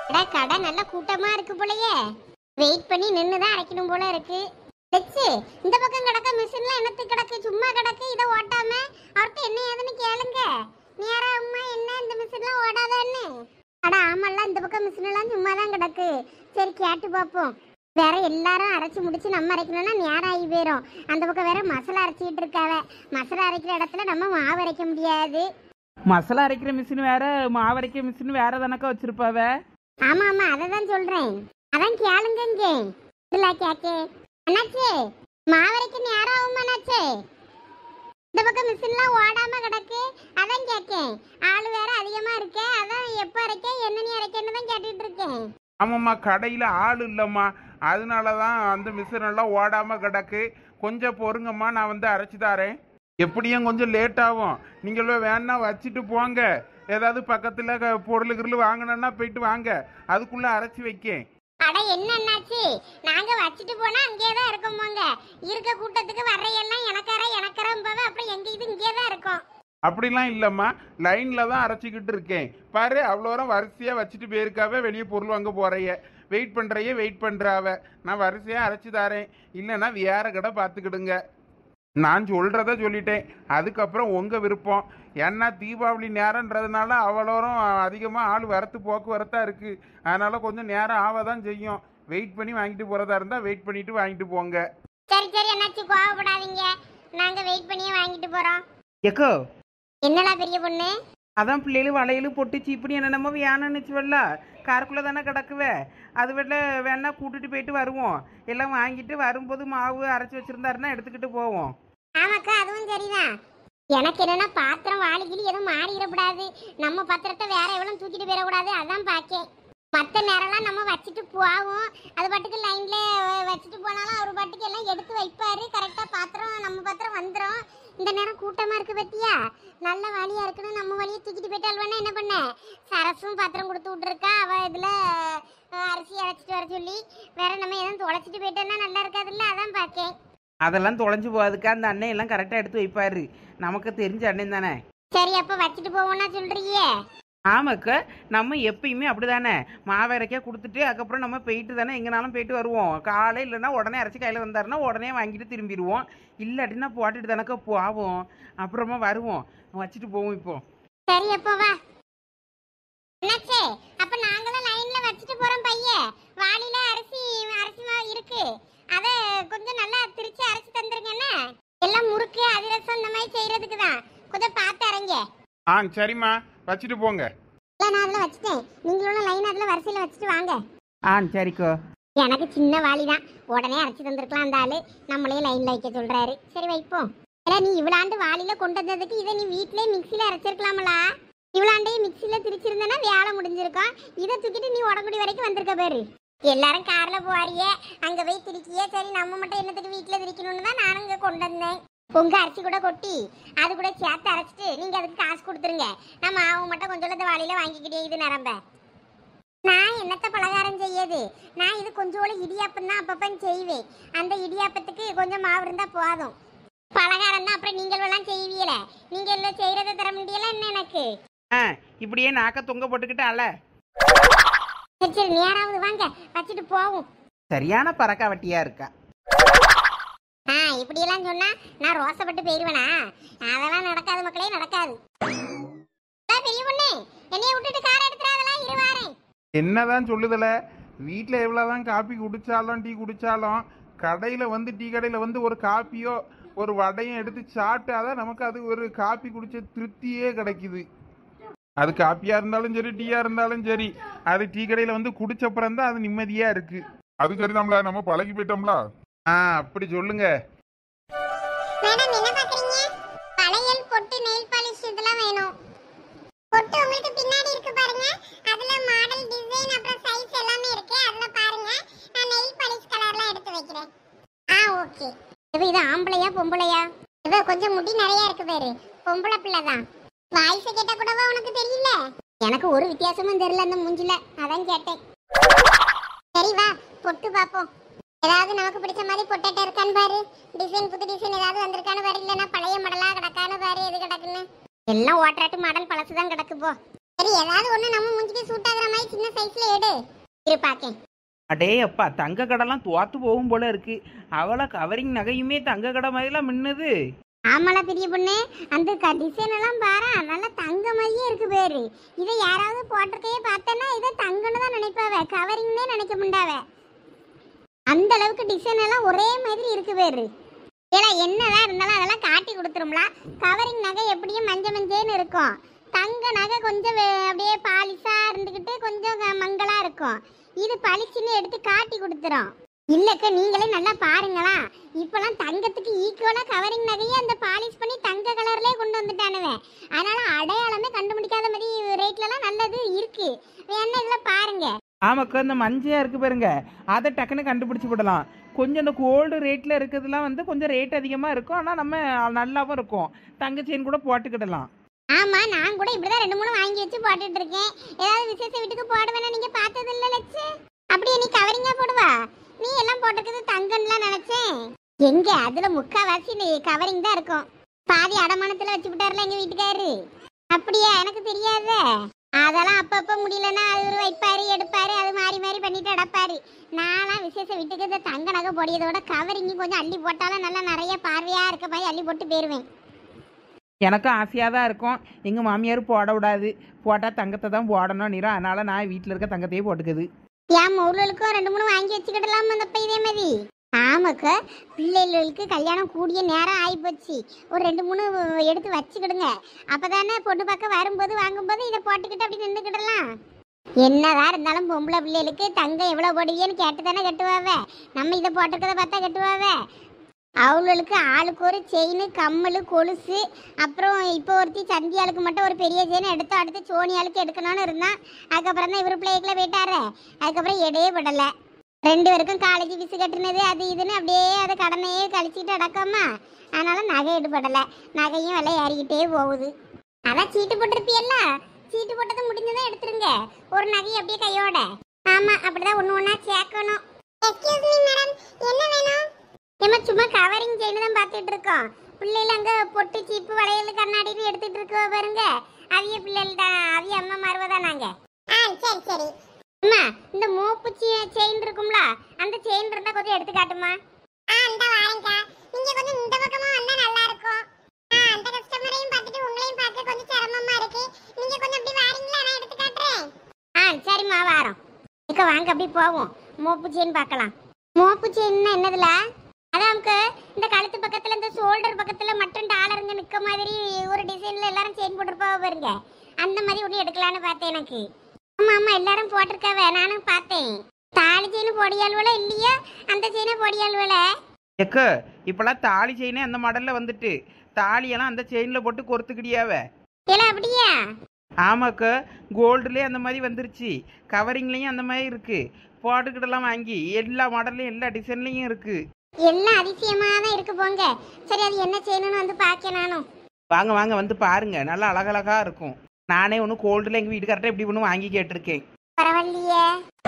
அடா கடை நல்ல கூட்டமா இருக்கு போலயே வெயிட் பண்ணி நின்று தான் அரைக்கணும் போல இருக்கு லட்சு இந்த பக்கம் கிடக்க மிஷின்ல என்னத்துக்கு கிடக்கு சும்மா கிடக்கு இதை ஓட்டாம அவர்கிட்ட என்ன ஏதுன்னு கேளுங்க நேரா அம்மா என்ன இந்த மிஷின்லாம் ஓடாதான்னு அட ஆமால்ல இந்த பக்கம் மிஷின் எல்லாம் சும்மா தான் கிடக்கு சரி கேட்டு பார்ப்போம் வேற எல்லாரும் அரைச்சு முடிச்சு நம்ம அரைக்கணும்னா நேரம் ஆகி போயிடும் அந்த பக்கம் வேற மசாலா அரைச்சிட்டு இருக்காவ மசாலா அரைக்கிற இடத்துல நம்ம மாவு அரைக்க முடியாது மசாலா அரைக்கிற மிஷின் வேற மாவு அரைக்கிற மிஷின் வேற தானக்கா வச்சிருப்பாவ ஆமா ஆமா அதை தான் சொல்றேன் அதான் கேளுங்க இங்க இல்ல கேக்கே அண்ணாச்சே மாவரைக்கு நேரம் ஆகும் அண்ணாச்சே இந்த பக்கம் மிஷின்லாம் ஓடாம கிடக்கு அதான் கேக்கேன் ஆளு வேற அதிகமா இருக்கே அதான் எப்ப அரைக்க என்னென்ன அரைக்கன்னு தான் கேட்டுட்டு இருக்கேன் ஆமாம்மா கடையில் ஆள் இல்லைம்மா அதனால தான் அந்த மிஷின் எல்லாம் ஓடாமல் கிடக்கு கொஞ்சம் பொறுங்கம்மா நான் வந்து அரைச்சி தரேன் எப்படியும் கொஞ்சம் லேட் ஆகும் நீங்களும் வேணா வச்சுட்டு போங்க ஏதாவது பக்கத்தில் பொருள் கிருள் வாங்கினோன்னா போயிட்டு வாங்க அதுக்குள்ளே அரைச்சி வைக்கேன் அட என்ன அண்ணாச்சி நாங்க வச்சுட்டு போனா அங்கேயே தான் இருக்கோம் போங்க இருக்க கூட்டத்துக்கு வர்றையெல்லாம் எனக்கார எனக்காரம் போவே அப்புறம் எங்க இது இங்கேயே தான் இருக்கும் அப்படிலாம் இல்லைம்மா லைனில் தான் அரைச்சிக்கிட்டு இருக்கேன் பாரு அவ்வளோ தூரம் வரிசையாக வச்சுட்டு போயிருக்காவே வெளியே பொருள் வாங்க போறைய வெயிட் பண்ணுறைய வெயிட் பண்ணுறாவ நான் வரிசையாக அரைச்சி தரேன் இல்லைன்னா வேற கடை பார்த்துக்கிடுங்க நான் சொல்கிறத சொல்லிட்டேன் அதுக்கப்புறம் உங்கள் விருப்பம் ஏன்னா தீபாவளி நேரன்றதுனால அவ்வளோரும் அதிகமாக ஆள் வரத்து போக்குவரத்தாக இருக்குது அதனால் கொஞ்சம் நேரம் ஆக தான் செய்யும் வெயிட் பண்ணி வாங்கிட்டு போகிறதா இருந்தால் வெயிட் பண்ணிவிட்டு வாங்கிட்டு போங்க சரி சரி அண்ணாச்சி கோவப்படாதீங்க நாங்க வெயிட் பண்ணியே வாங்கிட்டு போறோம் எக்கோ என்னடா பெரிய பொண்ணு அதான் பிள்ளைகள் வளையல் பொட்டு சீப்புனி என்னென்னமோ வேணும்னுச்சுவல்ல காருக்குள்ளே தானே கிடக்குவே அது வெளில வேணா கூட்டிட்டு போயிட்டு வருவோம் எல்லாம் வாங்கிட்டு வரும்போது மாவு அரைச்சி வச்சிருந்தாருன்னா எடுத்துக்கிட்டு போவோம் ஆமாக்கா அதுவும் சரிதான் எனக்கு என்னன்னா பாத்திரம் வாளிக்கிளி எதுவும் மாறிடக்கூடாது நம்ம பாத்திரத்தை வேற எவ்வளவு தூக்கிட்டு போயிடக்கூடாது அதான் பாக்கேன் மற்ற நேரம்லாம் நம்ம வச்சுட்டு போவோம் அது பாட்டுக்கு லைன்ல வச்சுட்டு போனாலும் அவர் பாட்டுக்கு எல்லாம் எடுத்து வைப்பாரு கரெக்டா பாத்திரம் நம்ம பாத்திரம் வந்துடும் இந்த நேரம் கூட்டமா இருக்கு பத்தியா நல்ல வழியா இருக்குன்னு நம்ம வழியை தூக்கிட்டு போயிட்டால் வேணா என்ன பண்ண சரசும் பாத்திரம் கொடுத்து விட்டுருக்கா அவ இதுல அஹ், அரிசி அரைச்சிட்டு வர சொல்லி வேற நம்ம எதுவும் தொலைச்சிட்டு போயிட்டோம்னா நல்லா இருக்காதுல்ல அதான் பாக்கேன் அதெல்லாம் தொலைஞ்சு போகாதுக்கா அந்த அண்ணன் எல்லாம் கரெக்டாக எடுத்து வைப்பாரு நமக்கு தெரிஞ்ச அண்ணன் தானே சரி அப்ப வச்சுட்டு போவோம்னா சொல்றீங்க ஆமாக்கா நம்ம எப்பயுமே அப்படிதானே மாவு அரைக்க கொடுத்துட்டு அதுக்கப்புறம் நம்ம போயிட்டு தானே எங்கனாலும் போயிட்டு வருவோம் காலை இல்லைன்னா உடனே அரைச்சி கையில் வந்தாருன்னா உடனே வாங்கிட்டு திரும்பிடுவோம் இல்லாட்டினா போட்டுட்டு தானக்கா போவோம் அப்புறமா வருவோம் வச்சுட்டு போவோம் இப்போ சரி அப்போ வா என்னாச்சே அப்ப நாங்களும் லைன்ல வச்சுட்டு போறோம் பையன் வாளில அரிசி அரிசி மாவு இருக்கு அத கொஞ்சம் நல்லா திரிச்சு அரைச்சு தந்துருங்கண்ணே எல்லாம் முறுக்கு அதிரசம் இந்த மாதிரி செய்யறதுக்கு தான் கொஞ்சம் பார்த்து அரைங்க ஆ சரிம்மா வச்சுட்டு போங்க இல்ல நான் அதுல வச்சுட்டேன் நீங்களும் லைன் அதுல வரிசையில வச்சுட்டு வாங்க ஆ சரிக்கோ எனக்கு சின்ன வாளி தான் உடனே அரைச்சு தந்திருக்கலாம் அந்த ஆளு நம்மளே லைன்ல வைக்க சொல்றாரு சரி வைப்போம் ஏடா நீ இவ்வளாண்டு வாளில கொண்டு வந்ததுக்கு இதை நீ வீட்லயே மிக்சில அரைச்சிருக்கலாமலா இவ்வளாண்டையும் மிக்சில திரிச்சிருந்தனா வேலை முடிஞ்சிருக்கும் இதை தூக்கிட்டு நீ உடம்புடி வரைக்கும் வந்திருக்க பாரு எல்லாரும் கார்ல போவாரியே அங்க போய் திரிக்கியே சரி நம்ம மட்டும் என்னத்துக்கு வீட்ல திரிக்கணும்னு தான் நானும் இங்க கொண்டு வந்தேன் உங்க அரிசி கூட கொட்டி அது கூட சேர்த்து அரைச்சிட்டு நீங்க அதுக்கு காசு கொடுத்துருங்க நான் மாவு மட்டும் கொஞ்சம் இந்த வாளியில வாங்கிக்கிட்டே இது நிரம்ப நான் என்னத்த பலகாரம் செய்யது நான் இது கொஞ்சோட இடியாப்பம் தான் அப்பப்போ செய்வேன் அந்த இடியாப்பத்துக்கு கொஞ்சம் மாவு இருந்தா போதும் பலகாரம் தான் அப்புறம் நீங்கள் எல்லாம் செய்வீல நீங்க எல்லாம் செய்யறதை தர முடியல என்ன எனக்கு ஆ இப்படியே நாக்க தொங்க போட்டுக்கிட்டு அல சரி சரி நேராவது வாங்க வச்சுட்டு போவோம் சரியான பறக்கா வட்டியா இருக்கா ஆ இப்படி எல்லாம் சொன்னா நான் ரோசப்பட்டு போயிருவேனா அதெல்லாம் நடக்காது மக்களே நடக்காது அதான் பெரிய பொண்ணு என்னைய விட்டுட்டு கார் எடுத்துறாதெல்லாம் இருவாரேன் என்னதான் சொல்லுதல வீட்டில் எவ்வளோதான் காப்பி குடித்தாலும் டீ குடித்தாலும் கடையில் வந்து டீ கடையில் வந்து ஒரு காப்பியோ ஒரு வடையும் எடுத்து சாப்பிட்டாதான் நமக்கு அது ஒரு காப்பி குடிச்ச திருப்தியே கிடைக்குது அது காப்பியாக இருந்தாலும் சரி டீயாக இருந்தாலும் சரி அது டீ கடையில் வந்து குடிச்சப்புறம் தான் அது நிம்மதியாக இருக்குது அது சரிதான்ல நம்ம பழகி போயிட்டோம்ல ஆ அப்படி சொல்லுங்க மேடம் என்ன பாக்குறீங்க வளையல் பொட்டு நெயில் பாலிஷ் இதெல்லாம் வேணும் பொட்டு உங்களுக்கு பின்னாடி இருக்கு பாருங்க அதுல மாடல் டிசைன் அப்புறம் சைஸ் எல்லாமே இருக்கு அதுல பாருங்க நான் நெயில் பாலிஷ் கலர்ல எடுத்து வைக்கிறேன் ஆ ஓகே இது இது ஆம்பளையா பொம்பளையா இது கொஞ்சம் முடி நிறைய இருக்கு பேரு பொம்பளை பிள்ளை தான் வாய்ஸ் கேட்டா கூடவா உனக்கு தெரியல எனக்கு ஒரு வித்தியாசமும் தெரியல அந்த மூஞ்சில அதான் கேட்டேன் சரி வா பொட்டு பாப்போம் ஏதாவது நமக்கு பிடிச்ச மாதிரி பொட்டேட்டோ இருக்கான்னு பாரு டிசைன் புது டிசைன் ஏதாவது வந்திருக்கான்னு பாரு இல்லைன்னா பழைய மாடலா கிடக்கான்னு பாரு எது கிடக்குன்னு எல்லாம் ஓட்டராட்டு மாடல் பழசு தான் கிடக்கு போ சரி ஏதாவது ஒண்ணு நம்ம மூஞ்சிக்கு சூட் ஆகுற மாதிரி சின்ன சைஸ்ல எடு இரு பாக்கேன் அடே அப்பா தங்க கடைலாம் தோத்து போகும் போல இருக்கு அவளை கவரிங் நகையுமே தங்க கடை மாதிரிலாம் மின்னுது ஆமாடா பெரிய பொண்ணு அந்த டிசைன் எல்லாம் பாரு நல்லா தங்க மாதிரியே இருக்கு பேரு இதை யாராவது போட்டிருக்கையே பார்த்தேன்னா இதை தங்கன்னு தான் நினைப்பாவ கவரிங்னே நினைக்க முண்டாவ அந்த அளவுக்கு டிசைன் எல்லாம் ஒரே மாதிரி இருக்கு பேரு ஏடா என்னதான் இருந்தாலும் அதெல்லாம் காட்டி கொடுத்துரும்ல கவரிங் நகை எப்படியும் மஞ்ச மஞ்சேன்னு இருக்கும் தங்க நகை கொஞ்சம் வே- அப்படியே பாலிசா இருந்துக்கிட்டு கொஞ்சம் க- மங்களா இருக்கும் இது பளிச்சுன்னு எடுத்து காட்டி கொடுத்துரும் இல்லக்க நீங்களே நல்லா பாருங்களா இப்பெல்லாம் தங்கத்துக்கு ஈக்குவலா கவரிங் நகையை அந்த பாலிஷ் பண்ணி தங்க கலர்லயே கொண்டு வந்துட்டானுவேன் அதனால அடையாளமே கண்டுபிடிக்காத மாதிரி ரேட்ல எல்லாம் நல்லது இருக்கு வேணா இதுல பாருங்க ஆமாக்கா இந்த மஞ்சையா இருக்கு பாருங்க அதை டக்குன்னு கண்டுபிடிச்சு விடலாம் கொஞ்சம் இந்த கோல்டு ரேட்டில் இருக்கிறதுலாம் வந்து கொஞ்சம் ரேட் அதிகமாக இருக்கும் ஆனால் நம்ம நல்லாவும் இருக்கும் தங்க செயின் கூட போட்டுக்கிடலாம் ஆமா நான் கூட இப்படிதான் ரெண்டு மூணு வாங்கி வச்சு போட்டுட்டு இருக்கேன் ஏதாவது விசேஷ வீட்டுக்கு போட வேணா நீங்க பார்த்தது இல்ல லட்சு அப்படியே நீ கவரிங்கா போடுவா நீ எல்லாம் போட்டிருக்கிறது தங்கம்லாம் நினைச்சேன் எங்க அதுல முக்காவாசி நீ கவரிங் தான் இருக்கும் பாதி அடமானத்துல வச்சு விட்டாருல எங்க வீட்டுக்காரு அப்படியா எனக்கு தெரியாதே அதெல்லாம் அப்பப்ப முடியலன்னா அவர் வைப்பாரு எடுப்பாரு அது மாறி மாறி பண்ணிட்டு அடப்பாரு நான்லாம் விசேஷ வீட்டுக்கு இந்த தங்க நகை பொடியதோட கவரிங்க கொஞ்சம் அள்ளி போட்டாலும் நல்லா நிறைய பார்வையா இருக்க மாதிரி அள்ளி போட்டு போயிருவேன் எனக்கும் ஆசையாக தான் இருக்கும் எங்கள் மாமியார் போட விடாது போட்டால் தங்கத்தை தான் போடணும் நிறம் அதனால் நான் வீட்டில் இருக்க தங்கத்தையே போட்டுக்குது என் மவுளுக்கும் ரெண்டு மூணு வாங்கி வச்சுக்கிடலாம் அந்த இதே மாதிரி ஆமாக்கா பிள்ளைகளுக்கு கல்யாணம் கூடிய நேரம் ஆயிப்போச்சு ஒரு ரெண்டு மூணு எடுத்து வச்சுக்கிடுங்க அப்பதானே பொண்ணு பார்க்க வரும்போது வாங்கும்போது இதை போட்டுக்கிட்டு அப்படி நின்றுக்கிடலாம் என்னதான் இருந்தாலும் பொம்பளை பிள்ளைகளுக்கு தங்கம் எவ்வளோ போடுவியன்னு கேட்டு தானே கட்டுவாவ நம்ம இதை போட்டிருக்கத பார்த்தா கட்டுவாவ அவளுக்கு ஆளுக்கு ஒரு செயின் கம்மல் கொலுசு அப்புறம் இப்போ ஒருத்தி சந்தியாளுக்கு மட்டும் ஒரு பெரிய செயின் எடுத்து அடுத்து சோனியாளுக்கு எடுக்கணும்னு இருந்தான் அதுக்கப்புறம் தான் இவர் பிள்ளைக்குள்ள போயிட்டாரு அதுக்கப்புறம் எடையே படலை ரெண்டு பேருக்கும் காலேஜ் ஃபீஸ் கட்டுனது அது இதுன்னு அப்படியே அதை கடனையே கழிச்சிட்டு அடக்கமா அதனால நகை எடுபடலை நகையும் விலை ஏறிக்கிட்டே போகுது அதான் சீட்டு போட்டிருப்பியல்ல சீட்டு போட்டது முடிஞ்சதும் எடுத்துருங்க ஒரு நகை அப்படியே கையோட ஆமா அப்படிதான் ஒண்ணு ஒண்ணா சேர்க்கணும் எக்ஸ்கியூஸ் மீ மேடம் என்ன வேணும் ஏமா சும்மா கவரிங் செயின் தான் பார்த்துட்டு இருக்கோம் பிள்ளைகள் அங்க பொட்டு சீப்பு வளையல் கண்ணாடின்னு எடுத்துட்டு இருக்கோ பாருங்க அவிய பிள்ளைகள் தான் அவிய அம்மா மருவதான் நாங்க ஆ சரி சரி அம்மா இந்த மோப்பு செயின் இருக்கும்ல அந்த செயின் இருந்தா கொஞ்சம் எடுத்து காட்டுமா ஆ அந்த வாரேங்க நீங்க கொஞ்சம் இந்த பக்கமா வந்தா நல்லா இருக்கும் ஆ அந்த கஸ்டமரையும் பார்த்துட்டு உங்களையும் பார்க்க கொஞ்சம் சிரமமா இருக்கு நீங்க கொஞ்சம் அப்படி வாரீங்களா நான் எடுத்து காட்டுறேன் ஆ சரிம்மா வாரோம் இக்க வாங்க அப்படி போவோம் மோப்பு செயின் பார்க்கலாம் மோப்பு செயின்னா என்னதுல அதாம்க்கு இந்த கழுத்து பக்கத்துல இந்த ஷோல்டர் பக்கத்துல மட்டும் டாலருங்க நிக்க மாதிரி ஒரு டிசைன்ல எல்லாரும் செயின் போட்டிருப்பாவ பாருங்க அந்த மாதிரி ஒன்று எடுக்கலான்னு பார்த்தேன் எனக்கு ஆமா ஆமா எல்லாரும் போட்டிருக்காவ நானும் பார்த்தேன் தாலி செயின் பொடியாள்வல இல்லையா அந்த செயினை பொடியாள்வல எக்க இப்போலாம் தாலி செயினே அந்த மாடலில் வந்துட்டு தாலியெல்லாம் அந்த செயினில் போட்டு கொறுத்துக்கிடியாவ இல்ல அப்படியா ஆமாக்கா கோல்டுலேயே அந்த மாதிரி வந்துருச்சு கவரிங்லேயும் அந்த மாதிரி இருக்குது போட்டுக்கிட்டலாம் வாங்கி எல்லா மாடல்லையும் எல்லா டிசைன்லேயும் இருக்குது எல்லாம் அதிசயமா தான் இருக்கு போங்க சரி அது என்ன செய்யணும்னு வந்து பார்க்க நானும் வாங்க வாங்க வந்து பாருங்க நல்லா அழகழகா இருக்கும் நானே ஒன்று கோல்டில் எங்கள் வீட்டுக்கார்ட்ட இப்படி ஒன்று வாங்கி கேட்டிருக்கேன் பரவாயில்லையே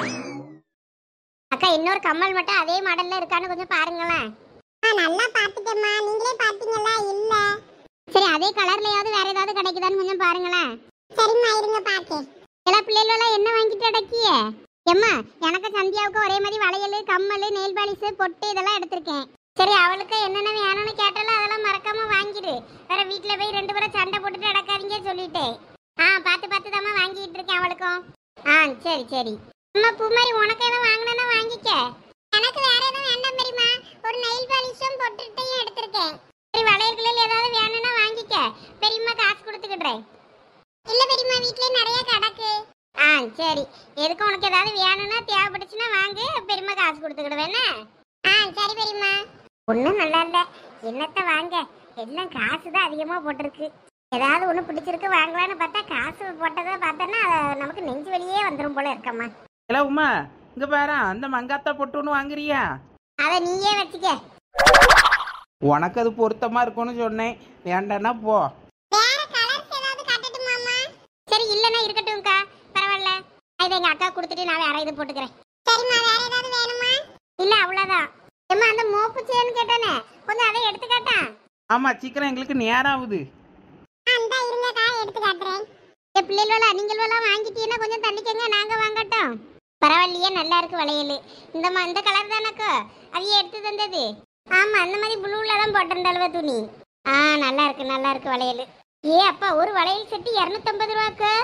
அக்கா இன்னொரு கம்மல் மட்டும் அதே மாடல்ல இருக்கான்னு கொஞ்சம் பாருங்களேன் நல்லா பாத்துட்டேம்மா நீங்களே பாத்தீங்களா இல்ல சரி அதே கலர்லயாவது வேற ஏதாவது கிடைக்குதான்னு கொஞ்சம் பாருங்களேன் சரிம்மா இருங்க பாக்கேன் எல்லா பிள்ளைகளெல்லாம் என்ன வாங்கிட்டு அடக்கிய எம்மா எனக்கு சந்தியாவுக்கு ஒரே மாதிரி வளையல் கம்மல் நெயில் பாலிஷ் பொட்டு இதெல்லாம் எடுத்திருக்கேன் சரி அவளுக்கு என்னென்ன வேணும்னு கேட்டாலும் அதெல்லாம் மறக்காம வாங்கிடு வேற வீட்டுல போய் ரெண்டு பேரும் சண்டை போட்டுட்டு அடக்காதீங்க சொல்லிட்டேன் ஆ பார்த்து பார்த்து தாம்மா வாங்கிட்டு இருக்கேன் அவளுக்கும் ஆ சரி சரி அம்மா பூமாரி உனக்கு எதுவும் வாங்கினா வாங்கிக்க எனக்கு வேற எதுவும் வேண்டாம் பெரியமா ஒரு நெயில் பாலிஷும் பொட்டுட்டையும் எடுத்திருக்கேன் சரி வளையல்களில் ஏதாவது வேணும்னா வாங்கிக்க பெரியம்மா காசு கொடுத்துக்கிடுறேன் இல்ல பெரியம்மா வீட்லயே நிறைய கிடக்கு ஆ சரி எதுக்கு உனக்கு ஏதாவது வேணும்னா தேவைப்பட்டுச்சுன்னா வாங்கு பெரியம்மா காசு கொடுத்துக்கிடுவேன்னு ஆ சரி பெரியம்மா ஒன்றும் நல்லா இல்ல என்னத்த வாங்க எல்லாம் காசு தான் அதிகமா போட்டிருக்கு ஏதாவது ஒன்று பிடிச்சிருக்கு வாங்கலாம்னு பார்த்தா காசு போட்டதை பார்த்தோன்னா அது நமக்கு நெஞ்சு வெளியே வந்துடும் போல இருக்கம்மா இல்லை உமா இங்கே பாரு அந்த மங்காத்தா பொட்டு ஒன்று வாங்குறியா அதை நீயே வச்சுக்க உனக்கு அது பொருத்தமாக இருக்கும்னு சொன்னேன் வேண்டான்னா போ வேற கலர்ஸ் ஏதாவது காட்டட்டுமாமா சரி இல்லனா இருக்கட்டும்க்கா பரவாயில்ல இதை எங்க அக்கா கொடுத்துட்டு நான் வேற இது போட்டுக்கிறேன் சரிம்மா வேற ஏதாவது வேணுமா இல்ல அவ்வளவுதான் அம்மா அந்த மோப்பு சேன்னு கேட்டானே கொஞ்சம் அதை எடுத்து காட்டா ஆமாம் சீக்கிரம் எங்களுக்கு நேரம் ஆகுது அந்த இருங்கக்கா எடுத்து காட்டுறேன் என் பிள்ளைகளா நீங்களும் வாங்கிட்டீங்கன்னா கொஞ்சம் தள்ளிக்கங்க நாங்க வாங்கட்டும் பரவாயில்லையே நல்லா இருக்கு வளையல் இந்த மா இந்த கலர் தானக்கோ அதையே எடுத்து தந்தது ஆமா அந்த மாதிரி ப்ளூல தான் போட்டிருந்தாளுவ துணி ஆ நல்லா இருக்கு நல்லா இருக்கு வளையல் ஏ அப்பா ஒரு வளையல் செட்டு இரநூத்தம்பது ரூபாக்கு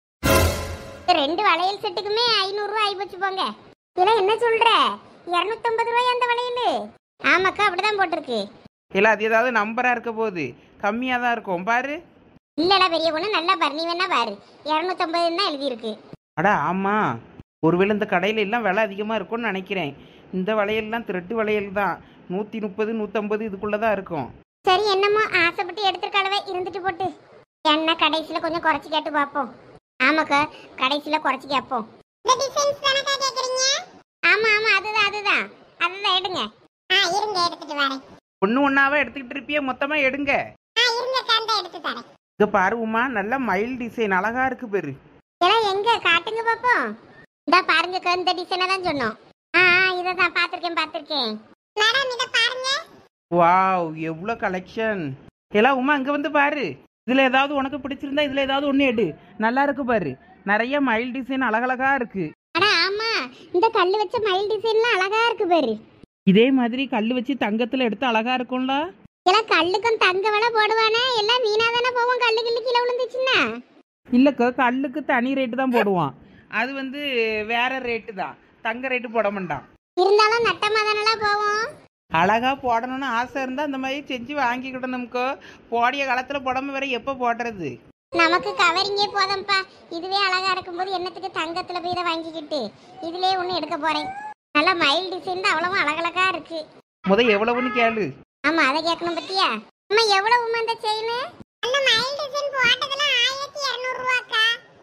ரெண்டு வளையல் செட்டுக்குமே ஐநூறுரூவா ஆகி போச்சு போங்க இதெல்லாம் என்ன சொல்ற இரநூத்தம்பது ரூபாய் அந்த வளையல் ஆமாக்கா அப்படிதான் போட்டிருக்கு இல்லை அது ஏதாவது நம்பராக இருக்க போகுது கம்மியாக தான் இருக்கும் பாரு இல்லடா பெரிய பொண்ணு நல்லா பாரு நீ வேணா பாரு இரநூத்தம்பதுன்னு தான் எழுதியிருக்கு அடா ஆமாம் ஒருவேளை இந்த கடையில் எல்லாம் விலை அதிகமாக இருக்கும்னு நினைக்கிறேன் இந்த வளையல்லாம் த்ரெட்டு வளையல் தான் நூற்றி முப்பது நூற்றம்பது இதுக்குள்ளே தான் இருக்கும் சரி என்னமோ ஆசைப்பட்டு எடுத்துருக்காளவே இருந்துட்டு போட்டு என்ன கடைசியில கொஞ்சம் குறைச்சி கேட்டு பார்ப்போம் ஆமாக்கா கடைசியில குறைச்சி கேட்போம் இந்த டிசைன்ஸ் தானக்கா கேக்குறீங்க ஆமா ஆமா அதுதான் அதுதான் அதுதான் எடுங்க ஆ இருங்க எடுத்துட்டு வரேன் ஒன்று ஒன்றாவே எடுத்துக்கிட்டு இருப்பியே மொத்தமாக எடுங்க ஆ இருங்க காந்த எடுத்து தரேன் இங்கே பாரு உமா நல்ல மயில் டிசைன் அழகா இருக்கு பேரு எல்லாம் எங்க காட்டுங்க பாப்போம் இந்த பாருங்கக்கா இந்த டிசைனை தான் சொன்னோம் ஆ ஆ இதை தான் பார்த்துருக்கேன் பார்த்துருக்கேன் மேடம் இதை பாருங்க வாவ் எவ்வளோ கலெக்ஷன் எல்லாம் உமா இங்கே வந்து பாரு இதில் ஏதாவது உனக்கு பிடிச்சிருந்தா இதில் ஏதாவது ஒன்று எடு நல்லா இருக்கு பாரு நிறைய மயில் டிசைன் அழகழகா இருக்கு அட ஆமா இந்த கல்லு வச்ச மயில் டிசைன்லாம் அழகா இருக்கு பாரு இதே மாதிரி கல் வச்சு தங்கத்தில் எடுத்து அழகா இருக்கும்ல எல்லாம் கல்லுக்கும் தங்க விலை போடுவானே எல்லாம் வீணா தானே போவோம் கல்லு கில்லு கீழே விழுந்துச்சுன்னா இல்லைக்கா கல்லுக்கு தனி ரேட்டு தான் போடுவான் அது வந்து வேற ரேட்டு தான் தங்க ரேட்டு போட மாட்டான் இருந்தாலும் நட்டமா தானலாம் போவோம் அழகா போடணும்னு ஆசை இருந்தால் அந்த மாதிரி செஞ்சு வாங்கிக்கிடணும்க்கோ போடிய காலத்தில் புடம்பு வேற எப்போ போடுறது நமக்கு கவரிங்கே போதும்ப்பா இதுவே அழகா இருக்கும்போது என்னத்துக்கு தங்கத்துல போய் இதை வாங்கிக்கிட்டு இதுலயே ஒண்ணு எடுக்க போறேன் நல்லா மயில் டிசைன் தான் அவ்வளவும் அழகழகா இருக்கு முத எவ்வளவுன்னு கேளு ஆமா அதை கேட்கணும் பத்தியா அம்மா எவ்வளவு அந்த செயின் அந்த மயில் டிசைன் போட்டதெல்லாம் ஆயிரத்தி இருநூறு ரூபாக்கா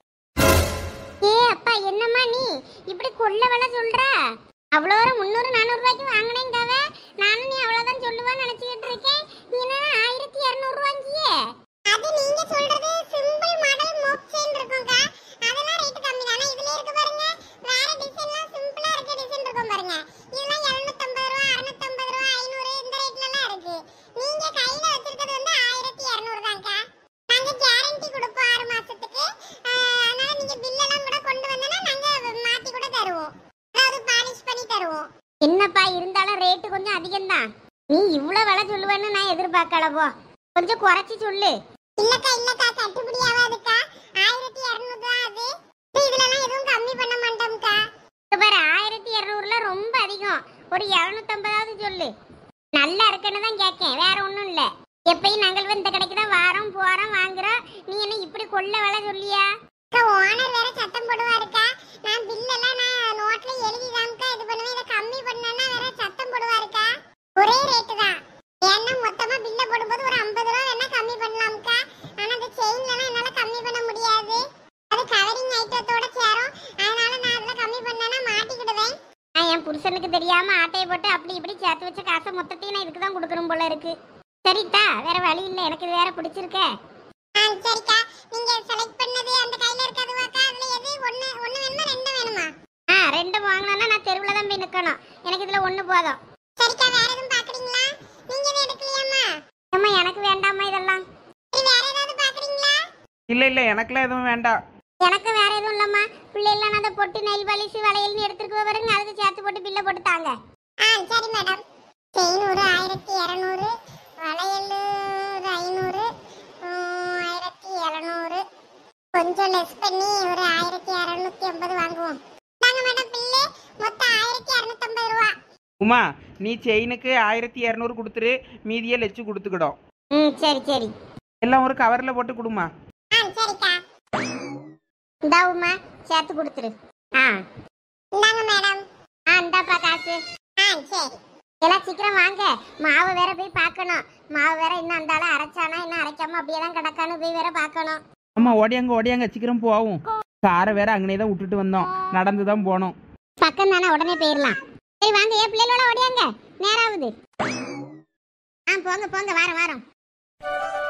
ஏ அப்பா என்னம்மா நீ இப்படி கொள்ள விலை சொல்ற அவ்வளோ ஒரு முந்நூறு நானூறு ரூபாய்க்கு வாங்கினேங்காவ நானும் நீ அவ்வளோதான் சொல்லுவான்னு நினச்சிக்கிட்டு இருக்கேன் நீ என்ன ஆயிரத்தி இரநூறு ரூபாய்க்கியே அது நீங்க சொல்றது சிம்பிள் மாடல் மோக் செயின் இருக்கும்க்கா அதெல்லாம் ரேட் கம்மி தானே இதுல இருக்கு பாருங்க வேற டிசைன்லாம் சிம்பிளா இருக்க டிசைன் இருக்கும் பாருங்க இதெல்லாம் 750 ரூபா 650 ரூபா 500 இந்த ரேட்ல எல்லாம் இருக்கு நீங்க கையில வச்சிருக்கிறது வந்து 1200 தான்க்கா நாங்க கேரண்டி கொடுப்போம் 6 மாசத்துக்கு ஆஹ், அதனால நீங்க பில் எல்லாம் கூட கொண்டு வந்தனா நாங்க மாத்தி கூட தருவோம் அதாவது பாலிஷ் பண்ணி தருவோம் என்னப்பா இருந்தாலும் ரேட்டு கொஞ்சம் அதிகம்தான் நீ இவ்வளவு விலை சொல்லுவேன்னு நான் எதிர்பார்க்கல போ கொஞ்சம் குறைச்சி சொல்லு இல்லக்கா இல்லக்கா கட்டுப்படி ஆகாதுக்கா ஆயிரத்தி இரநூறு தான் அது இதுலலாம் எதுவும் கம்மி பண்ண மாட்டோம்க்கா பாரு ஆயிரத்தி இரநூறுல ரொம்ப அதிகம் ஒரு இரநூத்தம்பதாவது சொல்லு நல்லா இருக்குன்னு தான் கேட்கேன் வேற ஒன்றும் இல்லை எப்பயும் நாங்கள் வந்து இந்த கடைக்கு தான் வாரம் போறோம் வாங்குறோம் நீ என்ன இப்படி கொள்ள விலை சொல்லியா ஓனர் வேற சத்தம் போடுவாருக்கா நான் பில் எல்லாம் நான் நோட்ல எழுதி தான்க்கா இது பண்ணுவேன் இதை கம்மி பண்ணனா வேற சத்தம் போடுவாருக்கா ஒரே ரேட்டு தான் ஏன்னா மொத்தமா பில்ல போடும்போது ஒரு ஐம்பது ரூபா வேணா கம்மி பண்ணலாம்க்கா ஆனா அந்த செயின்லலாம் என்னால கம்மி பண்ண முடியாது அது கவரிங் ஐட்டத்தோட சேரும் அதனால நான் அதுல கம்மி பண்ணனா மாட்டிக்கிடுவேன் நான் என் புருஷனுக்கு தெரியாம ஆட்டையை போட்டு அப்படி இப்படி சேர்த்து வச்ச காசை மொத்தத்தையும் நான் இதுக்கு தான் கொடுக்கணும் போல இருக்கு சரிதா வேற வழி இல்லை எனக்கு இது வேற பிடிச்சிருக்கே சரிக்கா நீங்க செலக்ட் பண்ணது அந்த கையில இருக்கிறதுவாக்கா அதுல எது ஒண்ணு ஒண்ணு வேணுமா ரெண்டு வேணுமா ஆ ரெண்டு வாங்கணும்னா நான் தெருவுல தான் போய் நிக்கணும் எனக்கு இதுல ஒண்ணு போதும் சரிக்கா வேற எதுவும் பாக்குறீங்களா நீங்க எதுவும் எடுக்கலையாம்மா அம்மா எனக்கு வேண்டாம்மா இதெல்லாம் சரி வேற ஏதாவது பாக்குறீங்களா இல்லை இல்லை எனக்குலாம் எதுவும் வேண்டாம் எனக்கு வேற எதுவும் இல்லம்மா பிள்ளைலாம் நான் அதை பொட்டு நெல் பாலிஷ் வளையல்னு எடுத்துருக்கு பாருங்க அதுக்கு சேர்த்து போட்டு பில்ல போட்டு தாங்க ஆ சரி மேடம் செயின் ஒரு ஆயிரத்தி இரநூறு வளையல் ஒரு ஐநூறு ஆயிரத்தி இரநூறு கொஞ்சம் லெஸ் பண்ணி ஒரு ஆயிரத்தி இரநூத்தி ஐம்பது வாங்குவோம் தாங்க மேடம் பில்லு மொத்தம் ஆயிரத்தி இரநூத்தம்பது ரூபா உமா நீ செயினுக்கு ஆயிரத்தி இரநூறு கொடுத்துரு மீதியை லெச்சு கொடுத்துக்கிடும் ம் சரி சரி எல்லாம் ஒரு கவரில் போட்டு கொடுமா ஆ சரிக்கா இந்தாவுமா சேர்த்து கொடுத்துரு ஆ இந்தாங்க மேடம் ஆ இந்தாப்பா காசு ஆ சரி எல்லாம் சீக்கிரம் வாங்க மாவு வேற போய் பார்க்கணும் மாவு வேற இன்னும் அந்த ஆளை அரைச்சானா இன்னும் அரைக்காம அப்படியே தான் கிடக்கான்னு போய் வேற பார்க்கணும் ஆமா ஓடியாங்க ஓடியாங்க சீக்கிரம் போவோம் காரை வேற அங்கனே தான் விட்டுட்டு வந்தோம் நடந்து தான் போனோம் பக்கம் தானே உடனே போயிடலாம் சரி வாங்க ஏன் பிள்ளைகளோட ஓடியாங்க நேராகுது ஆ போங்க போங்க வாரம் வாரம்